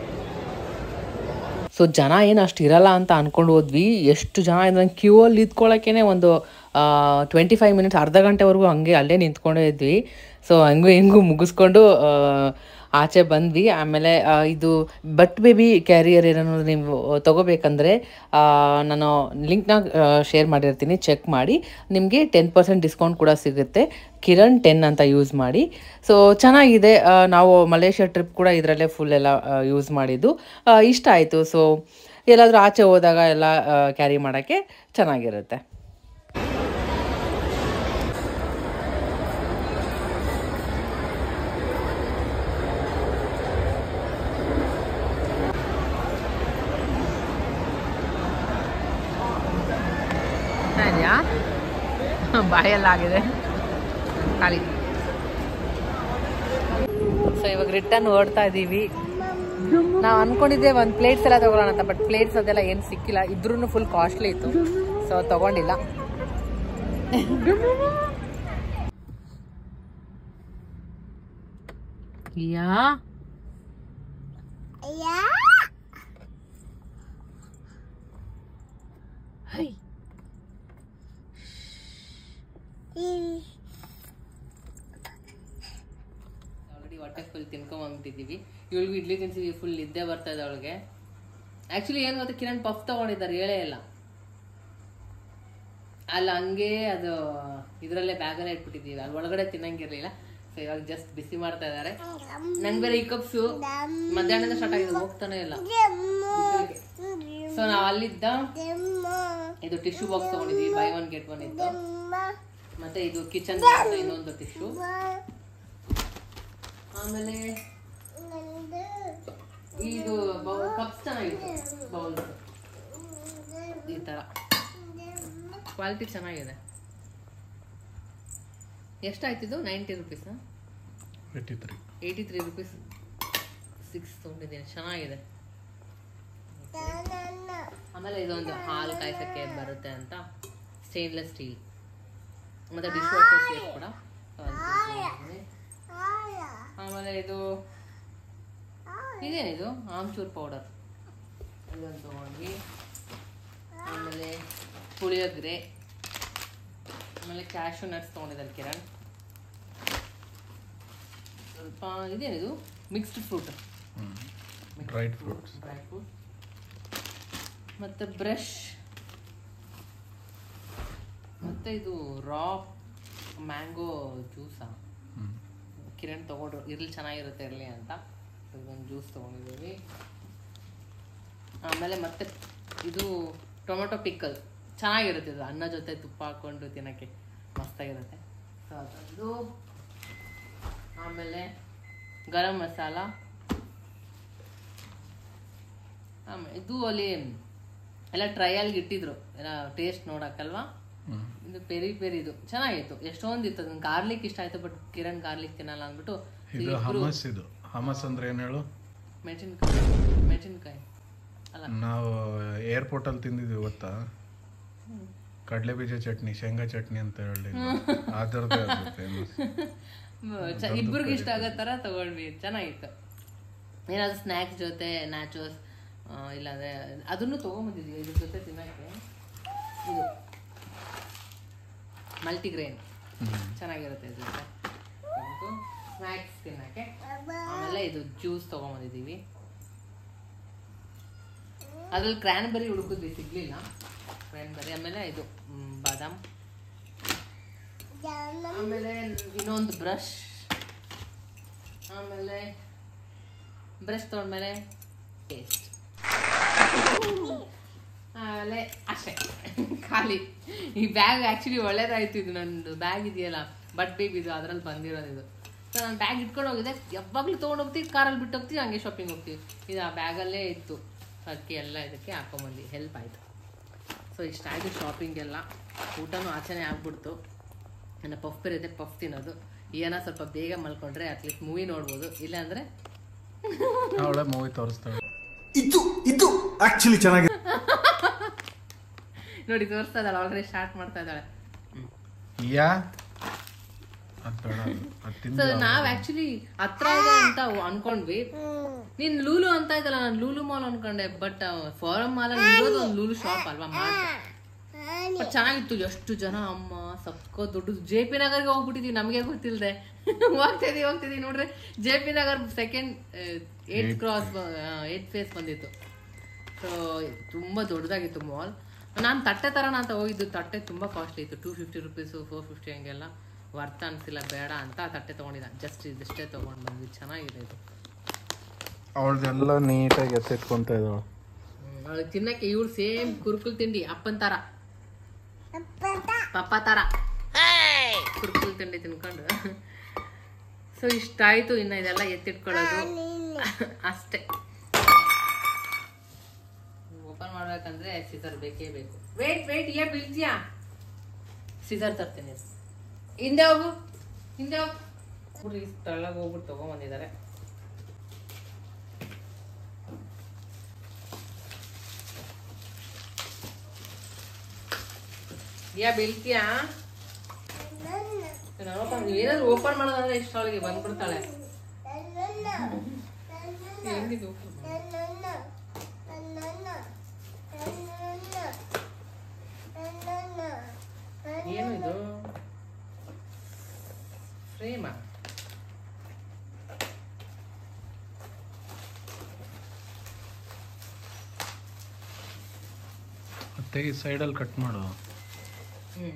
A: ಸೊ ಜನ ಏನು ಅಷ್ಟು ಇರಲ್ಲ ಅಂತ ಅನ್ಕೊಂಡು ಹೋದ್ವಿ ಎಷ್ಟು ಜನ ಇದ್ರೆ ಕ್ಯೂ ಅಲ್ಲಿ ನಿಂತ್ಕೊಳ್ಳೋಕೆ ಒಂದು ಟ್ವೆಂಟಿ ಫೈವ್ ಮಿನಿಟ್ಸ್ ಅರ್ಧ ಗಂಟೆವರೆಗೂ ಹಂಗೆ ಅಲ್ಲೇ ನಿಂತ್ಕೊಂಡೇ ಇದ್ವಿ ಸೊ ಹಂಗೂ ಹೆಂಗೂ ಮುಗಿಸ್ಕೊಂಡು ಆ, ಆಚೆ ಬಂದ್ವಿ ಆಮೇಲೆ ಆ, ಇದು ಬಟ್ ಬೇಬಿ ಕ್ಯಾರಿಯರ್ ಏನಾದ್ರು ನೀವು ತಗೋಬೇಕಂದ್ರೆ ಆ, ನಾನು ಲಿಂಕ್ನ ಶೇರ್ ಮಾಡಿರ್ತೀನಿ ಚೆಕ್ ಮಾಡಿ ನಿಮಗೆ ಟೆನ್ ಪರ್ಸೆಂಟ್ ಡಿಸ್ಕೌಂಟ್ ಕೂಡ ಸಿಗುತ್ತೆ ಕಿರಣ್ ಟೆನ್ ಅಂತ ಯೂಸ್ ಮಾಡಿ ಸೊ ಚೆನ್ನಾಗಿದೆ ಆ, ನಾವು ಮಲೇಷ್ಯಾ ಟ್ರಿಪ್ ಕೂಡ ಇದರಲ್ಲೇ ಫುಲ್ ಎಲ್ಲ ಯೂಸ್ ಮಾಡಿದ್ದು ಆ, ಇಷ್ಟ ಆಯಿತು ಸೊ ಎಲ್ಲಾದರೂ ಆಚೆ ಹೋದಾಗ ಎಲ್ಲ ಕ್ಯಾರಿ ಮಾಡೋಕ್ಕೆ ಚೆನ್ನಾಗಿರುತ್ತೆ ಇದೆಯಾ ಬಾಯಲ್ಲಾಗಿದೆ ಖಾಲಿ ಸೊ ಇವಾಗ ರಿಟರ್ನ್ ಓಡ್ತಾ ಇದ್ದೀವಿ ನಾವು ಅನ್ಕೊಂಡಿದ್ದೆ ಒಂದು ಪ್ಲೇಟ್ಸ್ ಎಲ್ಲ ತಗೊಳ್ಳೋಣ ಅಂತ ಬಟ್ ಪ್ಲೇಟ್ಸ್ ಅದೆಲ್ಲ ಏನು ಸಿಕ್ಕಿಲ್ಲ ಇದ್ರೂ ಫುಲ್ ಕಾಸ್ಟ್ಲಿ ಇತ್ತು ಸೊ ತಗೊಂಡಿಲ್ಲ ಯಾ ಹೈ ಆಲ್ರೆಡಿ ಹೊಟ್ಟೆ ಫುಲ್ ತಿನ್ಕೊಂಬಂದ್ಬಿಟ್ಟಿದ್ದೀವಿ ಇವಳಿಗೂ ಇಡ್ಲಿ ತಿನ್ಸಿದ್ವಿ ಫುಲ್ ನಿದ್ದೆ ಬರ್ತಾ ಇದೆ ಅವಳಿಗೆ ಆ್ಯಕ್ಚುಲಿ ಏನು ಗೊತ್ತಾ ಕಿರಣ್ ಪಫ್ ತಗೊಂಡಿದ್ದಾರೆ ಹೇಳೇ ಇಲ್ಲ ಅಲ್ಲ ಹಂಗೆ ಅದು ಇದರಲ್ಲೇ ಬ್ಯಾಗಲ್ಲೇ ಇಟ್ಬಿಟ್ಟಿದ್ದೀವಿ ಅಲ್ಲಿ ಒಳಗಡೆ ತಿನ್ನಂಗಿರ್ಲಿಲ್ಲ ಸೊ ಇವಾಗ ಜಸ್ಟ್ ಬಿಸಿ ಮಾಡ್ತಾ ಇದ್ದಾರೆ ನಂಗೆ ಬೇರೆ ಈ ಕಪ್ಸು ಮಧ್ಯಾಹ್ನದಿಂದ ಸ್ಟಾರ್ಟ್ ಆಗಿದೆ ಹೋಗ್ತಾನೆ ಇಲ್ಲ ಸೊ ನಾವು ಅಲ್ಲಿದ್ದ ಇದು ಟಿಶ್ಯೂ ಬಾಕ್ಸ್ ತಗೊಂಡಿದ್ವಿ ಬೈ ಒನ್ ಗೆಟ್ ಒನ್ ಇತ್ತು ಮತ್ತೆ ಇದು ಕಿಚನ್ ಇನ್ನೊಂದು ಟಿಶ್ಯೂ ಆಮೇಲೆ ಇದು ಬೌಲ್ ಕಪ್ಸ್ ಚೆನ್ನಾಗಿದೆ ಬೌಲ್ಸ್ ಈ ತರ ಕ್ವಾಲಿಟಿ ಚೆನ್ನಾಗಿದೆ ಎಷ್ಟಾಯ್ತು ಇದು ninety rupees
D: eighty three
A: eighty three rupees six ತೊಗೊಂಡಿದ್ದೀನಿ ಚೆನ್ನಾಗಿದೆ ಆಮೇಲೆ ಇದೊಂದು ಹಾಲು ಕಾಯ್ಸಕ್ಕೆ ಬರುತ್ತೆ ಅಂತ ಸ್ಟೇನ್ಲೆಸ್ ಸ್ಟೀಲ್ ಮತ್ತೆ ಡಿಶ್ ವಾಷರ್ ಸೇಫ್ ಕೂಡ So ಅದು ತಗೊಂಡಿದ್ದೀನಿ. ಆಮೇಲೆ ಇದು ಇದೇನಿದು ಆಮ್ಚೂರ್ ಪೌಡರ್ ಇದನ್ನು ತಗೊಂಡ್ವಿ ಆಮೇಲೆ ಪುಳಿಯೋಗರೆ ಆಮೇಲೆ ಕ್ಯಾಶು ನಟ್ಸ್ ತೊಗೊಂಡಿದ್ದಾರೆ ಕಿರಣ್ ಸ್ವಲ್ಪ ಇದೇನಿದು mixed fruit
D: dried fruits
A: dry fruit ಮತ್ತು ಬ್ರಷ್ ಮತ್ತು ಇದು ರಾ ಮ್ಯಾಂಗೋ ಜ್ಯೂಸಾ ಕಿರಣ್ ತಗೊಂಡ್ರು ಇರ್ಲಿ ಚೆನ್ನಾಗಿರುತ್ತೆ ಇರಲಿ ಅಂತ ಇದೊಂದು ಜ್ಯೂಸ್ ತೊಗೊಂಡಿದ್ದೀವಿ ಆಮೇಲೆ ಮತ್ತೆ ಇದು ಟೊಮೆಟೊ ಪಿಕ್ಕಲ್ ಚೆನ್ನಾಗಿರುತ್ತೆ ಇದು ಅನ್ನ ಜೊತೆ ತುಪ್ಪ ಹಾಕ್ಕೊಂಡು ತಿನ್ನೋಕ್ಕೆ ಮಸ್ತಾಗಿರುತ್ತೆ ಸೊ ಅದೊಂದು ಆಮೇಲೆ ಗರಂ ಮಸಾಲ ಆಮೇಲೆ ಇದು ಅಲ್ಲಿ ಎಲ್ಲ ಟ್ರಯಲ್ಗೆ ಇಟ್ಟಿದ್ರು ಎಲ್ಲ ಟೇಸ್ಟ್ ನೋಡಕ್ಕಲ್ವಾ ಇದು ಪೆರಿ ಪೆರಿ ಇದು ಚೆನ್ನಾಗಿತ್ತು ಎಷ್ಟೊಂದು ಇತ್ತು ಅದನ್ನ ಗಾರ್ಲಿಕ್ ಇಷ್ಟ ಆಯ್ತು ಬಟ್ ಕಿರಣ್ ಗಾರ್ಲಿಕ್ ತಿನ್ನಲ್ಲ ಅಂದ್ಬಿಟ್ಟು
D: ಇದು ಹಮಸ್ ಇದು ಹಮಸ್ ಅಂದ್ರೆ ಏನು ಹೇಳು
A: ಮೆಣಸಿನ್ಕಾಯಿ ಮೆಣಸಿನ್ಕಾಯಿ ಅಲ್ಲ
D: ನಾವು ಏರ್ಪೋರ್ಟ್ ಅಲ್ಲಿ ತಿಂದಿದ್ವಿ ಗೊತ್ತಾ ಕಡಲೆ ಬೀಜ ಚಟ್ನಿ ಶೇಂಗಾ ಚಟ್ನಿ ಅಂತ ಹೇಳಿ ಅದರದ್ದೇ ಅದು ಫೇಮಸ್
A: ಚ- ಇಬ್ರಿಗೂ ಇಷ್ಟ ಆಗೋ ಥರ ತಗೊಂಡ್ವಿ ಚೆನ್ನಾಗಿತ್ತು ಏನಾದ್ರು ಸ್ನ್ಯಾಕ್ಸ್ ಜೊತೆ ನ್ಯಾಚೋಸ್ ಇಲ್ಲಾಂದ್ರೆ ಅದನ್ನು ತೊಗೊಂಬಂದಿದ್ವಿ ಇದ್ರ ಜೊತೆ ತಿನ್ನಕ್ಕೆ ಇದು ಮಲ್ಟಿಗ್ರೇನ್ ಚೆನ್ನಾಗಿರುತ್ತೆ ಇದ್ರ ಜೊತೆ ಸ್ನ್ಯಾಕ್ಸ್ ತಿನ್ನಕ್ಕೆ ಆಮೇಲೆ ಇದು ಜ್ಯೂಸ್ ತೊಗೊಂಬಂದಿದ್ದೀವಿ ಅದ್ರಲ್ಲಿ ಕ್ರ್ಯಾನ್ಬೆರಿ ಹುಡುಕಿದ್ವಿ ಸಿಗ್ಲಿಲ್ಲ ಕ್ರ್ಯಾನ್ಬೆರಿ ಆಮೇಲೆ ಇದು ಮ್, ಬಾದಾಮ್ ಆಮೇಲೆ ಇನ್ನೊಂದು ಬ್ರಷ್ ಆಮೇಲೆ ಬ್ರಷ್ ತೊಗೊಂಡ್ಮೇಲೆ ಪೇಸ್ಟ್ ಆಮೇಲೆ ಅಷ್ಟೇ ಖಾಲಿ ಈ ಬ್ಯಾಗ್ ಆ್ಯಕ್ಚುಲಿ ಒಳ್ಳೇದಾಯ್ತು ಇದು ನಂದು ಬ್ಯಾಗ್ ಇದೆಯಲ್ಲ ಬಟ್ ಬೇಬ್ ಇದು ಅದ್ರಲ್ಲಿ ಬಂದಿರೋದು ಇದು ಸೊ ನಾನು ಬ್ಯಾಗ್ ಇಟ್ಕೊಂಡು ಹೋಗಿದ್ದೆ ಯಾವಾಗಲೂ ತೊಗೊಂಡು ಹೋಗ್ತೀವಿ ಕಾರಲ್ಲಿ ಬಿಟ್ಟು ಹೋಗ್ತೀವಿ ಹಂಗೆ ಶಾಪಿಂಗ್ ಹೋಗ್ತೀವಿ ಇದು ಆ ಬ್ಯಾಗಲ್ಲೇ ಇತ್ತು ಅದಕ್ಕೆ ಎಲ್ಲ ಇದಕ್ಕೆ ಹಾಕೊಂಬಂದು ಹೆಲ್ಪ್ ಆಯಿತು ಸೊ ಇಷ್ಟ ಆಯಿತು ಶಾಪಿಂಗ್ ಎಲ್ಲ ಊಟನೂ ಆಚೆನೇ ಆಗ್ಬಿಡ್ತು ನನ್ನ ಪಫ್ ಇರುತ್ತೆ ಪಫ್ ತಿನ್ನೋದು ಏನೋ ಸ್ವಲ್ಪ ಬೇಗ ಮಲ್ಕೊಂಡ್ರೆ ಅಟ್ಲೀಸ್ಟ್ ಮೂವಿ ನೋಡ್ಬೋದು ಇಲ್ಲಾಂದರೆ
D: ಅವಳೆ ಮೂವಿ ತೋರಿಸ್ತಾಳೆ
E: ಇದು ಇದು ಆಕ್ಚುಲಿ ಚೆನ್ನಾಗಿದೆ
A: ನೋಡಿ ತೋರಿಸ್ತಾ ಇದ್ದಾಳೆ ಆಲ್ರೆಡಿ ಸ್ಟಾರ್ಟ್ ಮಾಡ್ತಾ ಇದ್ದಾಳೆ
D: ಯಾ ಅದ್ ಬೇಡ ಅದು. ಅದ್
A: ಸೊ
D: ತಿಂದು
A: ನಾವ್ ಆಕ್ಚುಲಿ ಹತ್ರ ಇದೆ ಅಂತ ಅನ್ಕೊಂಡ್ವಿ ನೀನ್ ಲೂಲು ಅಂತ ಇದ್ದಲ್ಲ ನಾನು ಲೂಲು ಮಾಲ್ ಅನ್ಕೊಂಡೆ ಬಟ್ ಫಾರಂ ಮಾಲ್ ಅಲ್ಲಿ ಇರೋದು ಒಂದು ಲೂಲು ಶಾಪ್ ಅಲ್ವಾ ಮಾಲ್ ಬಟ್ ಚೆನ್ನಾಗಿತ್ತು ಎಷ್ಟು ಜನ ಅಮ್ಮ ಸಕ್ಕ ದೊಡ್ಡದು ಜೆ ಪಿ ನಗರ್ಗೆ ಹೋಗ್ಬಿಟ್ಟಿದೀವಿ ನಮಗೆ ಗೊತ್ತಿಲ್ಲದೆ ಹೋಗ್ತಿದೀವಿ ಹೋಗ್ತಿದೀವಿ ನೋಡ್ರಿ J P Nagar second eight cross eight phase ಬಂದಿತ್ತು ಸೊ ತುಂಬ ದೊಡ್ಡದಾಗಿತ್ತು ಮಾಲ್ ನಾನು ತಟ್ಟೆ ತರೋಣ ಅಂತ ಹೋಗಿದ್ದು ತಟ್ಟೆ ತುಂಬ ಕಾಸ್ಟ್ಲಿ ಇತ್ತು two fifty rupees four fifty ಹಂಗೆಲ್ಲ ವರ್ತ್ ಅನ್ಸಿಲ್ಲ ಬೇಡ ಅಂತ ಆ ತಟ್ಟೆ ತೊಗೊಂಡಿದ್ದ ಜಸ್ಟ್ ಇದಿಷ್ಟೇ ತೊಗೊಂಡು ಬಂದ್ವಿ ಚೆನ್ನಾಗಿದೆ ಇದು
D: ಅವಳದೆಲ್ಲ ನೀಟಾಗಿ ಎತ್ತಿಟ್ಕೊಂತ ಇದ್ದಾಳೆ
A: ಅವಳಿಗೆ ತಿನ್ನಕ್ಕೆ ಇವಳು ಸೇಮ್ ಕುರುಕುಲ್ ತಿಂಡಿ ಅಪ್ಪನ ತರ ಪಪ್ಪ ತರ ಕುರುಕುಲ್ ತಿಂಡಿ ತಿನ್ಕೊಂಡು ಸೊ ಇಷ್ಟ ಆಯ್ತು ಇನ್ನು ಇದೆಲ್ಲ ಎತ್ತಿಟ್ಕೊಳ್ಳೋದು ಅಷ್ಟೇ ಓಪನ್ ಮಾಡ್ಬೇಕಂದ್ರೆ ಸಿಸರ್ ಬೇಕೇ ಬೇಕು ವೇಟ್ ವೇಟ್ ಏ ಬೀಳ್ತೀಯಾ ಸಿಸರ್ ತರ್ತೀನಿ ಹಿಂದೆ ಹೋಗು ಹಿಂದೆ ಹೋಗು ಹುಡ್ರಿ ತಳ್ಳಗೆ ಹೋಗ್ಬಿಟ್ಟು ತಗೊಂಬಂದಿದ್ದಾರೆ ಯಾ ಬೀಳ್ತೀಯಾ ಏನಾದ್ರು ಓಪನ್ ಮಾಡೋದಂದ್ರೆ ಇಷ್ಟೊಳಗೆ ಬಂದ್ಬಿಡ್ತಾಳೆ ಹೆಂಗಿದು open ಮಾಡೋದು? ಏನು ಇದು ಫ್ರೇಮಾ
D: ಮತ್ತೆ ಈ ಸೈಡಲ್ಲಿ ಕಟ್ ಮಾಡು
A: ಹ್ಮ್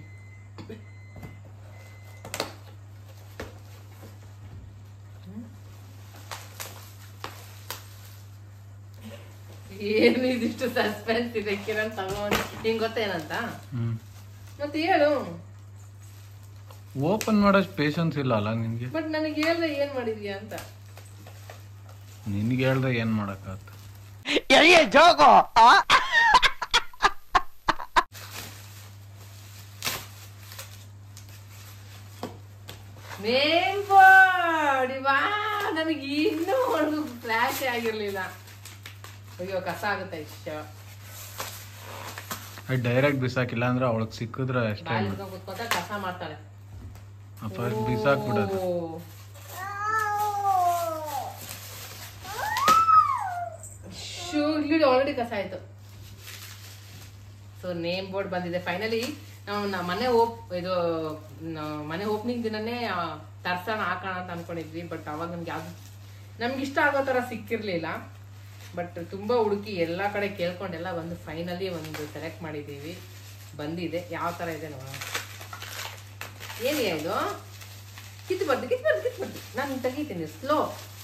A: ಏನು ಇದಿಷ್ಟು ಸಸ್ಪೆನ್ಸ್ ಇದೆ ಕಿರಣ್ ತಗೊಂಡು ನಿಂಗೆ ಗೊತ್ತೇನಂತ
D: ಹ್ಮ್
A: ಮತ್ತೆ ಹೇಳು
D: ಓಪನ್ ಮಾಡೋಷ್ಟು ಪೇಷನ್ಸ್ ಇಲ್ಲ ಅಲ್ಲ ನಿನ್ಗೆ
A: ಬಟ್ ನನಗೆ ಹೇಳ್ದೆ ಏನ್ ಮಾಡಿದ್ಯಾ ಅಂತ
D: ನಿನ್ಗೆ ಹೇಳ್ದೆ ಏನ್ ಮಾಡಕ್ಕಾಗತ್ತೆ
A: ನೇಮ್ ಬೋರ್ಡ್ ವಾ ನನಗೆ ಇನ್ನೂ ಒಂದು ಫ್ಲಾಶ್ ಆಗಿರ್ಲಿಲ್ಲ ಅಯ್ಯೋ ಕಸ ಆಗುತ್ತೆ ಇಷ್ಟ
D: ಅದು ಡೈರೆಕ್ಟ್ ಬಿಸಾಕಿಲ್ಲ ಅಂದ್ರೆ ಅವಳಗ್ ಸಿಕ್ಕಿದ್ರೆ ಅಷ್ಟೇ
A: ಬಾಯಲ್ಲಿ ಇಟ್ಕೊಂಡ್ ಕುತ್ಕೊಂತ ಕಸ ಮಾಡ್ತಾಳೆ
D: ಅಪ್ಪ ಬಿಸಾಕ್ಬಿಡೋದು
A: ಓ. ಶೂ ಇಲ್ಲಿ ಆಲ್ರೆಡಿ ಕಸ ಆಯ್ತು ಸೊ ನೇಮ್ ಬೋರ್ಡ್ ಬಂದಿದೆ ಫೈನಲಿ ನಾವು ನ- ಮನೆ ಓಪ್ ಇದು ನ- ಮನೆ ಓಪನಿಂಗ್ ದಿನನೇ ಆ, ತರ್ಸೋಣ ಹಾಕೋಣ ಅಂತ ಅನ್ಕೊಂಡಿದ್ವಿ ಬಟ್ ಅವಾಗ ನಮ್ಗೆ ಯಾವ್ದು ನಮ್ಗೆ ಇಷ್ಟ ಆಗೋ ಥರ ಸಿಕ್ಕಿರ್ಲಿಲ್ಲ ಬಟ್ ತುಂಬಾ ಹುಡುಕಿ ಎಲ್ಲ ಕಡೆ ಕೇಳ್ಕೊಂಡೆಲ್ಲ ಒಂದು ಫೈನಲಿ ಒಂದು ಸೆಲೆಕ್ಟ್ ಮಾಡಿದ್ದೀವಿ ಬಂದಿದೆ ಯಾವ ಥರ ಇದೆ ನೋಡೋಣ ಏನಿದೆ ಇದು ಕಿತ್ಬಾರ್ದು ಕಿತ್ಬಾರ್ದು ಕಿತ್ಬಾರ್ದು ನಾನು ತೆಗಿತೀನಿ ಸ್ಲೋ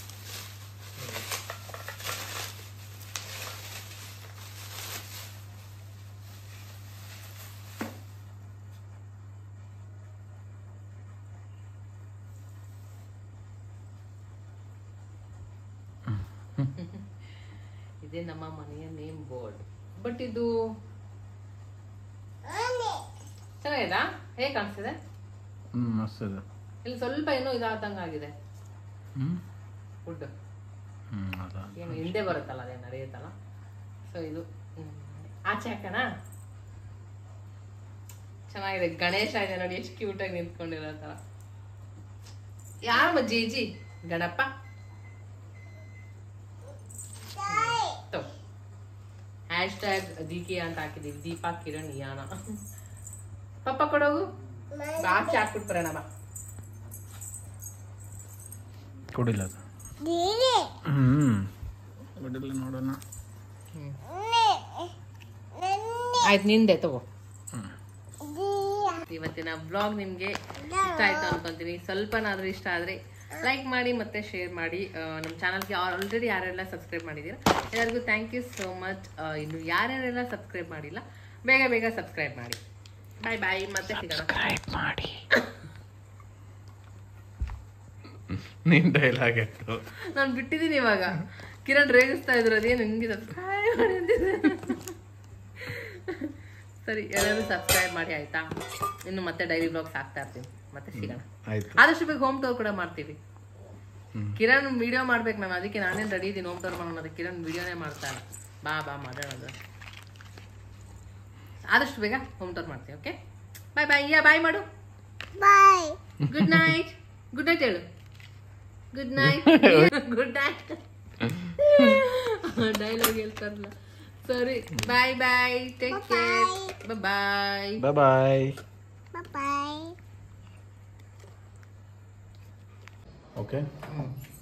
A: ಇದೇ ನಮ್ಮ ಮನೆಯ ನೇಮ್ ಬೋರ್ಡ್ ಬಟ್ ಇದು ಚೆನ್ನಾಗಿದಾ ಹೇಗೆ ಕಾಣಿಸ್ತಿದೆ
D: ಹ್ಮ್ ಮಸ್ತ್ ಇದೆ
A: ಇಲ್ಲಿ ಸ್ವಲ್ಪ ಏನೋ ಇದಾದಂಗ ಆಗಿದೆ
D: ಹ್ಮ್
A: ಫುಡ್
D: ಹ್ಮ್ ಅದ
A: ಏನು ಹಿಂದೆ ಬರುತ್ತಲ್ಲ ಅದೇ ನಡೆಯುತ್ತಲ್ಲ ಸೊ ಇದು ಹ್ಮ್. ಆಚೆ ಹಾಕೋಣ ಚೆನ್ನಾಗಿದೆ ಗಣೇಶ ಇದೆ ನೋಡಿ ಎಷ್ಟು ಕ್ಯೂಟ್ ಆಗಿ ನಿಂತ್ಕೊಂಡಿರೋ ತರ ಯಾರ ಜೀಜಿ ಗಣಪ ಹ್ಯಾಶ್ ಟ್ಯಾಗ್ ದೀಕಿ ಅಂತ ಹಾಕಿದೀವಿ ದೀಪಾ ಕಿರಣ್ ಯಾನ ಪಪ್ಪ ಕೊಡೋಗು ಆಚೆ ಹಾಕ್ಬಿಟ್ಟು ಬರೋಣ ಬಾ
D: ಕೊಡಿಲ್ಲ ಅದು ಹ್ಮ್ ಕೊಡಿಲ್ಲ ನೋಡೋಣ
A: ಆಯ್ತು ನಿಂದೆ ತಗೋ ಇವತ್ತಿನ ಬ್ಲಾಗ್ ನಿಮಗೆ ಇಷ್ಟ ಆಯ್ತು ಅನ್ಕೊಂತೀನಿ ಸ್ವಲ್ಪನಾದ್ರೂ ಇಷ್ಟ ಆದ್ರೆ ಲೈಕ್ ಮಾಡಿ ಮತ್ತೆ ಶೇರ್ ಮಾಡಿ ಆ, ನಮ್ಮ ಚಾನಲ್ಗೆ ಆಲ್ರೆಡಿ ಯಾರೆಲ್ಲ ಸಬ್ಸ್ಕ್ರೈಬ್ ಮಾಡಿದ್ದೀರಾ ಎಲ್ಲರಿಗೂ ಥ್ಯಾಂಕ್ ಯು ಸೋ ಮಚ್ ಇನ್ನು ಯಾರ್ಯಾರೆಲ್ಲ ಸಬ್ಸ್ಕ್ರೈಬ್ ಮಾಡಿಲ್ಲ ಬೇಗ ಬೇಗ ಸಬ್ಸ್ಕ್ರೈಬ್ ಮಾಡಿ ಬಾಯ್ ಬಾಯ್ ಮತ್ತೆ ಸಿಗೋಣ
D: ಮಾಡಿ ನಿನ್ ಡೈಲಾಗ್ ಇತ್ತು
A: ನಾನು ಬಿಟ್ಟಿದ್ದೀನಿ ಇವಾಗ ಕಿರಣ್ ರೇಗಿಸ್ತಾ ಇದ್ರು ಅದೇನು ಹಿಂಗೆ ಸಬ್ಸ್ಕ್ರೈಬ್ ಮಾಡಿ ಅಂತಿದೆ ಸರಿ ಎಲ್ಲರೂ ಸಬ್ಸ್ಕ್ರೈಬ್ ಮಾಡಿ ಆಯ್ತಾ ಇನ್ನು ಮತ್ತೆ ಡೈರಿ ಬ್ಲಾಗ್ಸ್ ಹಾಕ್ತಾ ಇರ್ತೀನಿ ಮತ್ತೆ ಸಿಗೋಣ
D: ಆಯ್ತು
A: ಆದಷ್ಟು ಬೇಗ ಹೋಮ್ ಟೂರ್ ಕೂಡ ಮಾಡ್ತೀವಿ ಕಿರಣ್ ವಿಡಿಯೋ ಮಾಡ್ಬೇಕು ನಾನು ಅದಕ್ಕೆ ನಾನೇನು ರೆಡಿ ಇದ್ದೀನಿ ಹೋಮ್ ಟೂರ್ ಮಾಡೋಣ ಅದಕ್ಕೆ ಕಿರಣ್ ವಿಡಿಯೋನೇ ಮಾಡ್ತಾ ಇಲ್ಲ ಬಾ ಬಾ ಮಾಡೋಣ ಆದಷ್ಟು ಬೇಗ ಹೋಮ್ ಟೂರ್ ಮಾಡ್ತೀವಿ ಓಕೆ ಬಾಯ್ ಬಾಯ್ ಯಾ ಬಾಯ್ ಮಾಡು bye good night good night ಹೇಳು good night good night dialogue ಹೇಳ್ತಾರಲ್ಲ ಸರಿ bye bye take care bye
D: bye bye okay